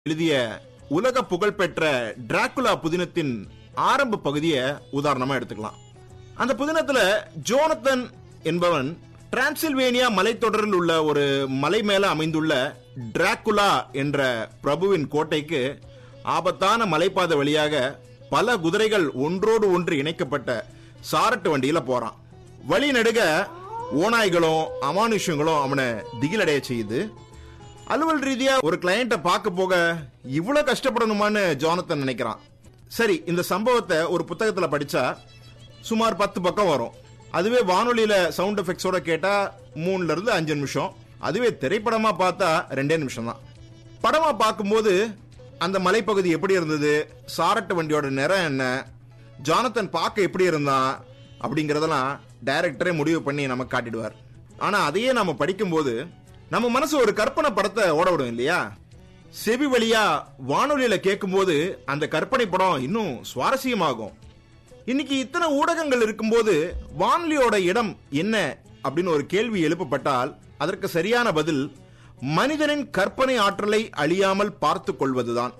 எழுதிய உலக புகழ்பெற்ற டிராகுலா புதினத்தின் ஆரம்ப பகுதியை உதாரணமா எடுத்துக்கலாம் அந்த புதினத்துல ஜோனத்தன் என்பவன் டிரான்சில்வேனியா மலைத்தொடரில் உள்ள ஒரு மலை மேல அமைந்துள்ள டிராகுலா என்ற பிரபுவின் கோட்டைக்கு ஆபத்தான மலைப்பாதை வழியாக பல குதிரைகள் ஒன்றோடு ஒன்று இணைக்கப்பட்ட சாரட்டு வண்டியில போறான் வழி நெடுக ஓநாய்களும் அமானுஷங்களும் அவனை திகிலடைய செய்யுது அலுவல் ரீதியா ஒரு கிளையண்ட்டை பார்க்க போக இவ்வளவு கஷ்டப்படணுமான்னு ஜானத்தன் நினைக்கிறான் சரி இந்த சம்பவத்தை ஒரு புத்தகத்துல படிச்சா சுமார் பத்து பக்கம் வரும் அதுவே வானொலியில சவுண்ட் எஃபெக்ட்ஸோட கேட்டா மூணுல இருந்து அஞ்சு நிமிஷம் அதுவே திரைப்படமா பார்த்தா ரெண்டே நிமிஷம் தான் படமா பார்க்கும்போது அந்த மலைப்பகுதி எப்படி இருந்தது சாரட்டு வண்டியோட நிறம் என்ன ஜானத்தன் பார்க்க எப்படி இருந்தான் அப்படிங்கறதெல்லாம் டைரக்டரே முடிவு பண்ணி நமக்கு காட்டிடுவார் ஆனா அதையே நாம படிக்கும்போது நம்ம மனசு ஒரு கற்பனை படத்தை ஓட விடும் இல்லையா செவி வழியா வானொலியில கேட்கும்போது அந்த கற்பனை படம் இன்னும் சுவாரஸ்யமாகும் இன்னைக்கு இத்தனை ஊடகங்கள் இருக்கும்போது வானொலியோட இடம் என்ன அப்படின்னு ஒரு கேள்வி எழுப்பப்பட்டால் அதற்கு சரியான பதில் மனிதனின் கற்பனை ஆற்றலை அழியாமல் பார்த்துக் கொள்வதுதான்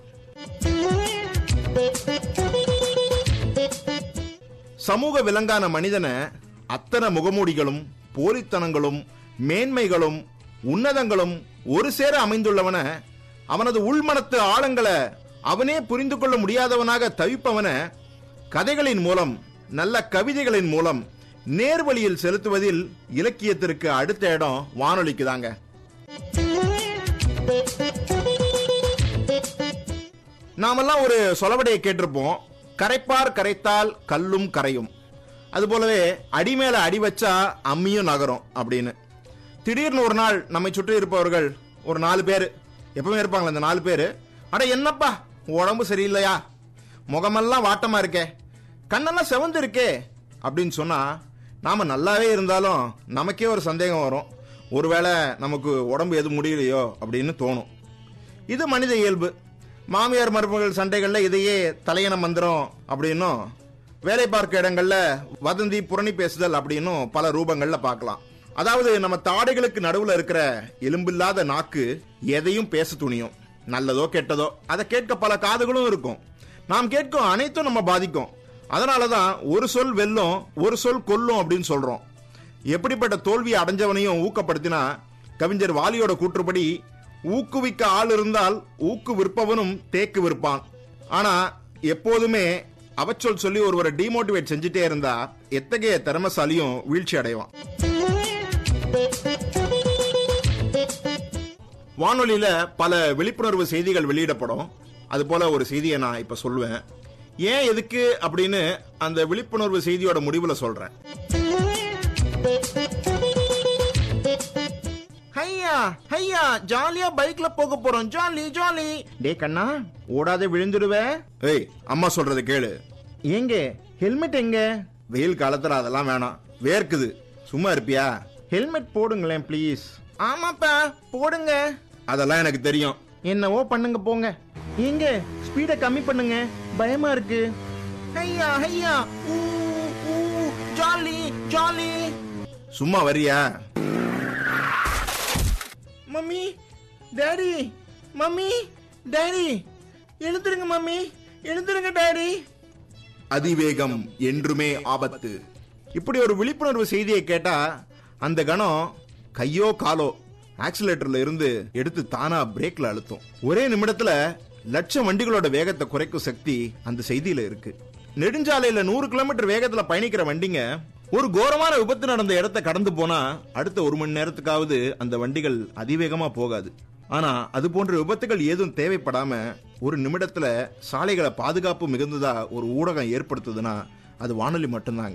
சமூக விலங்கான மனிதனை அத்தனை முகமூடிகளும் போலித்தனங்களும் மேன்மைகளும் உன்னதங்களும் ஒரு சேர அமைந்துள்ளவன அவனது உள்மனத்து ஆழங்களை அவனே புரிந்து கொள்ள முடியாதவனாக தவிப்பவன கதைகளின் மூலம் நல்ல கவிதைகளின் மூலம் நேர்வழியில் செலுத்துவதில் இலக்கியத்திற்கு அடுத்த இடம் வானொலிக்கு தாங்க நாமெல்லாம் ஒரு சொலவடையை கேட்டிருப்போம் கரைப்பார் கரைத்தால் கல்லும் கரையும் அது போலவே அடி மேல அடி வச்சா அம்மியும் நகரும் அப்படின்னு திடீர்னு ஒரு நாள் நம்மை சுற்றி இருப்பவர்கள் ஒரு நாலு பேர் எப்பவுமே இருப்பாங்களே அந்த நாலு பேர் அட என்னப்பா உடம்பு சரியில்லையா முகமெல்லாம் வாட்டமா இருக்கே கண்ணெல்லாம் செவந்து இருக்கே அப்படின்னு சொன்னா நாம நல்லாவே இருந்தாலும் நமக்கே ஒரு சந்தேகம் வரும் ஒருவேளை நமக்கு உடம்பு எது முடியலையோ அப்படின்னு தோணும் இது மனித இயல்பு மாமியார் மருமகள் சண்டைகள்ல இதையே தலையண மந்திரம் அப்படின்னும் வேலை பார்க்க இடங்கள்ல வதந்தி புரணி பேசுதல் அப்படின்னும் பல ரூபங்கள்ல பார்க்கலாம் அதாவது நம்ம தாடைகளுக்கு நடுவுல இருக்கிற எலும்பில்லாத நாக்கு எதையும் பேச துணியும் நல்லதோ கெட்டதோ அதை கேட்க பல காதுகளும் இருக்கும் நாம் கேட்கும் அனைத்தும் நம்ம பாதிக்கும் அதனாலதான் ஒரு சொல் வெல்லும் ஒரு சொல் கொல்லும் அப்படின்னு சொல்றோம் எப்படிப்பட்ட தோல்வி அடைஞ்சவனையும் ஊக்கப்படுத்தினா கவிஞர் வாலியோட கூற்றுப்படி ஊக்குவிக்க ஆள் இருந்தால் ஊக்கு விற்பவனும் தேக்கு விற்பான் ஆனா எப்போதுமே அவச்சொல் சொல்லி ஒருவரை டிமோட்டிவேட் செஞ்சுட்டே இருந்தா எத்தகைய திறமசாலியும் வீழ்ச்சி அடைவான் வானொலியில பல விழிப்புணர்வு செய்திகள் வெளியிடப்படும் அது போல ஒரு செய்தியை நான் இப்ப சொல்லுவேன் ஏன் எதுக்கு அப்படின்னு அந்த விழிப்புணர்வு செய்தியோட முடிவுல சொல்றேன் ஹையா ஹையா ஜாலியா பைக்ல போக போறோம் ஜாலி ஜாலி டே கண்ணா ஓடாத விழுந்துடுவ ஏய் அம்மா சொல்றது கேளு ஏங்க ஹெல்மெட் எங்க வெயில் காலத்துல அதெல்லாம் வேணாம் வேர்க்குது சும்மா இருப்பியா ஹெல்மெட் போடுங்களேன் ப்ளீஸ் ஆமாப்பா போடுங்க அதெல்லாம் எனக்கு தெரியும் என்னவோ பண்ணுங்க போங்க எங்க ஸ்பீட கம்மி பண்ணுங்க பயமா இருக்கு ஐயா ஐயா ஊ ஊ ஜாலி ஜாலி சும்மா வரியா மம்மி டாடி மம்மி டாடி எழுந்துருங்க மம்மி எழுந்துருங்க டாடி அதிவேகம் என்றுமே ஆபத்து இப்படி ஒரு விழிப்புணர்வு செய்தியை கேட்டா அந்த கணம் கையோ காலோ ஆக்சிலேட்டர்ல இருந்து எடுத்து தானா பிரேக்ல அழுத்தும் ஒரே நிமிடத்துல லட்சம் வண்டிகளோட வேகத்தை குறைக்கும் சக்தி அந்த செய்தியில இருக்கு நெடுஞ்சாலையில நூறு கிலோமீட்டர் வேகத்துல பயணிக்கிற வண்டிங்க ஒரு கோரமான விபத்து நடந்த இடத்தை கடந்து போனா அடுத்த ஒரு மணி நேரத்துக்காவது அந்த வண்டிகள் அதிவேகமா போகாது ஆனா அது போன்ற விபத்துகள் ஏதும் தேவைப்படாம ஒரு நிமிடத்துல சாலைகளை பாதுகாப்பு மிகுந்ததா ஒரு ஊடகம் ஏற்படுத்துதுன்னா அது வானொலி மட்டும்தாங்க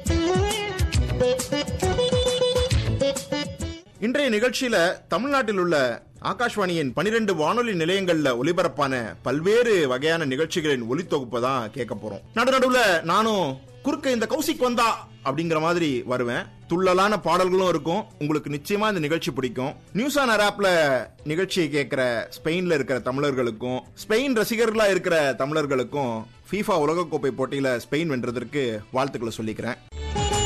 இன்றைய நிகழ்ச்சியில தமிழ்நாட்டில் உள்ள ஆகாஷ்வாணியின் பனிரெண்டு வானொலி நிலையங்கள்ல ஒலிபரப்பான பல்வேறு வகையான நிகழ்ச்சிகளின் ஒலித்தொகுப்பை தான் கேட்க போறோம் நடு நடுவுல நானும் குறுக்க இந்த கௌசிக் வந்தா அப்படிங்கிற மாதிரி வருவேன் துள்ளலான பாடல்களும் இருக்கும் உங்களுக்கு நிச்சயமா இந்த நிகழ்ச்சி பிடிக்கும் நியூஸ் ஆன் ஆப்ல நிகழ்ச்சியை கேட்கிற ஸ்பெயின்ல இருக்கிற தமிழர்களுக்கும் ஸ்பெயின் ரசிகர்களா இருக்கிற தமிழர்களுக்கும் ஃபீஃபா உலகக்கோப்பை போட்டியில ஸ்பெயின் வென்றதற்கு வாழ்த்துக்களை சொல்லிக்கிறேன்